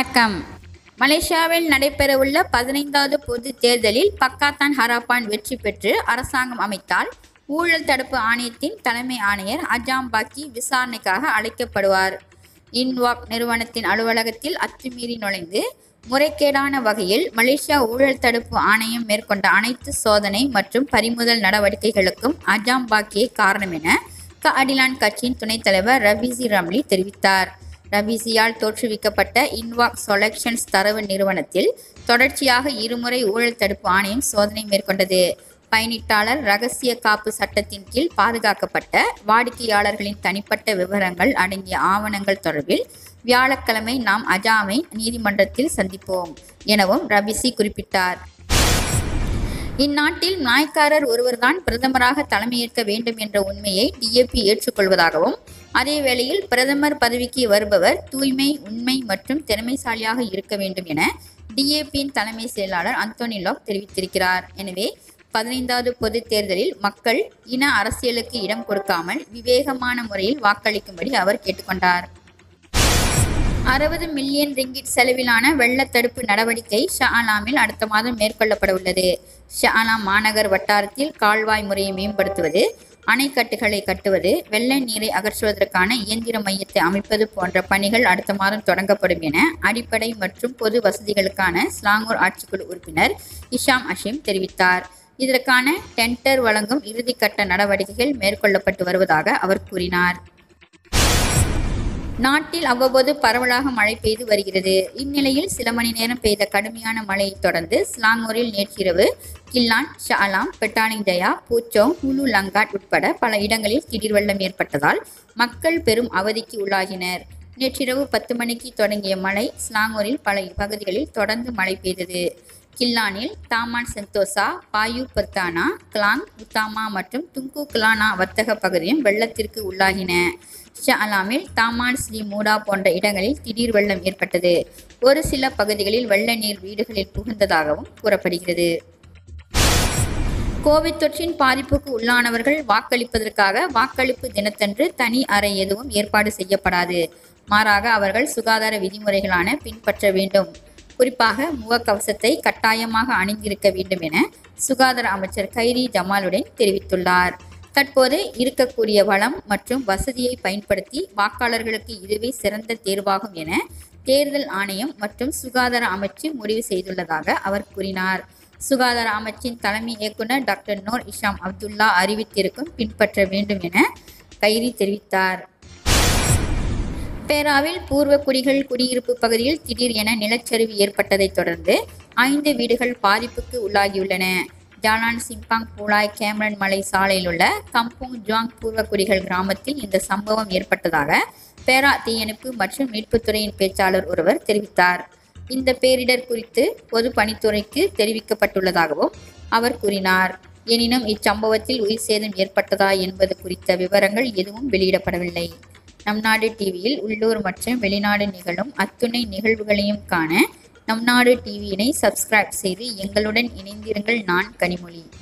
வணக்கம் மலேசியாவில் நடைபெறவுள்ள பதினைந்தாவது பொது தேர்தலில் பக்காத்தான் ஹராப்பான் வெற்றி பெற்று அரசாங்கம் அமைத்தால் ஊழல் தடுப்பு ஆணையத்தின் தலைமை ஆணையர் அஜாம் பாக்கி விசாரணைக்காக அழைக்கப்படுவார் இன்வாக் நிறுவனத்தின் அலுவலகத்தில் அத்துமீறி நுழைந்து முறைகேடான வகையில் மலேசியா ஊழல் தடுப்பு ஆணையம் மேற்கொண்ட அனைத்து சோதனை மற்றும் பறிமுதல் நடவடிக்கைகளுக்கும் அஜாம் பாக்கியே காரணம் என க அடிலான் கட்சியின் துணைத் தலைவர் ரபிசி ரம்லி தெரிவித்தார் ரபிசியால் தோற்றுவிக்கப்பட்ட இன்வாக் சொலெக்ஷன்ஸ் தரவு நிறுவனத்தில் தொடர்ச்சியாக இருமுறை ஊழல் தடுப்பு ஆணையம் சோதனை மேற்கொண்டது பயணிட்டாளர் ரகசிய காப்பு சட்டத்தின் கீழ் பாதுகாக்கப்பட்ட வாடிக்கையாளர்களின் தனிப்பட்ட விவரங்கள் அடங்கிய ஆவணங்கள் தொடர்பில் வியாழக்கிழமை நாம் அஜாமை நீதிமன்றத்தில் சந்திப்போம் எனவும் ரபிசி குறிப்பிட்டார் இந்நாட்டில் நாய்க்காரர் ஒருவர்தான் பிரதமராக தலைமையேற்க வேண்டும் என்ற உண்மையை டிஏபி ஏற்றுக்கொள்வதாகவும் அதே வேளையில் பிரதமர் பதவிக்கு வருபவர் தூய்மை உண்மை மற்றும் திறமைசாலியாக இருக்க வேண்டும் என டிஏபியின் தலைமை செயலாளர் அந்தோனி லாக் தெரிவித்திருக்கிறார் எனவே பதினைந்தாவது பொதுத் தேர்தலில் மக்கள் இன அரசியலுக்கு இடம் கொடுக்காமல் விவேகமான முறையில் வாக்களிக்கும்படி அவர் கேட்டுக்கொண்டார் அறுபது மில்லியன் ரிங்கிட் செலவிலான வெள்ளத்தடுப்பு நடவடிக்கை ஷாலாமில் அடுத்த மாதம் மேற்கொள்ளப்பட உள்ளது ஷாலாம் மாநகர் வட்டாரத்தில் கால்வாய் முறையை மேம்படுத்துவது அணைக்கட்டுகளை கட்டுவது வெள்ள நீரை அகற்றுவதற்கான இயந்திர மையத்தை அமைப்பது போன்ற பணிகள் அடுத்த மாதம் தொடங்கப்படும் என அடிப்படை மற்றும் பொது வசதிகளுக்கான ஸ்லாங்கூர் ஆட்சிக்குழு உறுப்பினர் இஷாம் அஷீம் தெரிவித்தார் இதற்கான டெண்டர் வழங்கும் இறுதிக்கட்ட நடவடிக்கைகள் மேற்கொள்ளப்பட்டு வருவதாக அவர் கூறினார் நாட்டில் அவ்வப்போது பரவலாக மழை பெய்து வருகிறது இந்நிலையில் சில மணி நேரம் பெய்த கடுமையான மழையை தொடர்ந்து ஸ்லாங்கூரில் நேற்றிரவு கில்லான் ஷாலாம் பெட்டாலிங்டயா பூச்சோங் ஹுலு லங்காட் உட்பட பல இடங்களில் திடீர் வெள்ளம் ஏற்பட்டதால் மக்கள் பெரும் அவதிக்கு உள்ளாகினர் நேற்றிரவு பத்து மணிக்கு தொடங்கிய மழை ஸ்லாங்கூரில் பல பகுதிகளில் தொடர்ந்து மழை பெய்தது கில்லானில் Taman Sentosa Bayu Perdana Klang Utama மற்றும் துங்கு கிலானா வர்த்தக பகுதியும் வெள்ளத்திற்கு உள்ளாகின ஷாலாமில் தாமான் ஸ்ரீ மூடா போன்ற இடங்களில் திடீர் வெள்ளம் ஏற்பட்டது ஒரு சில பகுதிகளில் வெள்ள நீர் வீடுகளில் புகுந்ததாகவும் கூறப்படுகிறது கோவிட் தொற்றின் பாதிப்புக்கு உள்ளானவர்கள் வாக்களிப்பதற்காக வாக்களிப்பு தினத்தன்று தனி அறை எதுவும் ஏற்பாடு செய்யப்படாது மாறாக அவர்கள் சுகாதார விதிமுறைகளான பின்பற்ற வேண்டும் குறிப்பாக முகக்கவசத்தை கட்டாயமாக அணிந்திருக்க வேண்டும் என சுகாதார அமைச்சர் கைரி ஜமாலுடன் தெரிவித்துள்ளார் தற்போது இருக்கக்கூடிய வளம் மற்றும் வசதியை பயன்படுத்தி வாக்காளர்களுக்கு இதுவே சிறந்த தேர்வாகும் என தேர்தல் ஆணையம் மற்றும் சுகாதார அமைச்சு முடிவு செய்துள்ளதாக அவர் கூறினார் சுகாதார அமைச்சின் தலைமை இயக்குனர் டாக்டர் நோர் இஷாம் அப்துல்லா அறிவித்திருக்கும் பின்பற்ற வேண்டும் என கைரி தெரிவித்தார் பேராவில் பூர்வ குடிகள் குடியிருப்பு பகுதியில் திடீர் என நிலச்சரிவு ஏற்பட்டதைத் தொடர்ந்து ஐந்து வீடுகள் பாதிப்புக்கு உள்ளாகியுள்ளன ஜாலான் சிம்பாங் பூலாய் கேமரன் மலை சாலையில் உள்ள கம்புங் ஜுவாங் பூர்வக்குடிகள் கிராமத்தில் இந்த சம்பவம் ஏற்பட்டதாக பேரா தீயணைப்பு மற்றும் மீட்புத்துறையின் பேச்சாளர் ஒருவர் தெரிவித்தார் இந்த பேரிடர் குறித்து பொது பணித்துறைக்கு தெரிவிக்கப்பட்டுள்ளதாகவும் அவர் கூறினார் எனினும் இச்சம்பவத்தில் உயிர் சேதம் ஏற்பட்டதா என்பது குறித்த விவரங்கள் எதுவும் வெளியிடப்படவில்லை நம் நாடு டிவியில் உள்ளூர் மற்றும் வெளிநாடு நிகழும் அத்துணை நிகழ்வுகளையும் காண நம் நாடு டிவியினை சப்ஸ்கிரைப் செய்து எங்களுடன் இணைந்திருங்கள் நான் கனிமொழி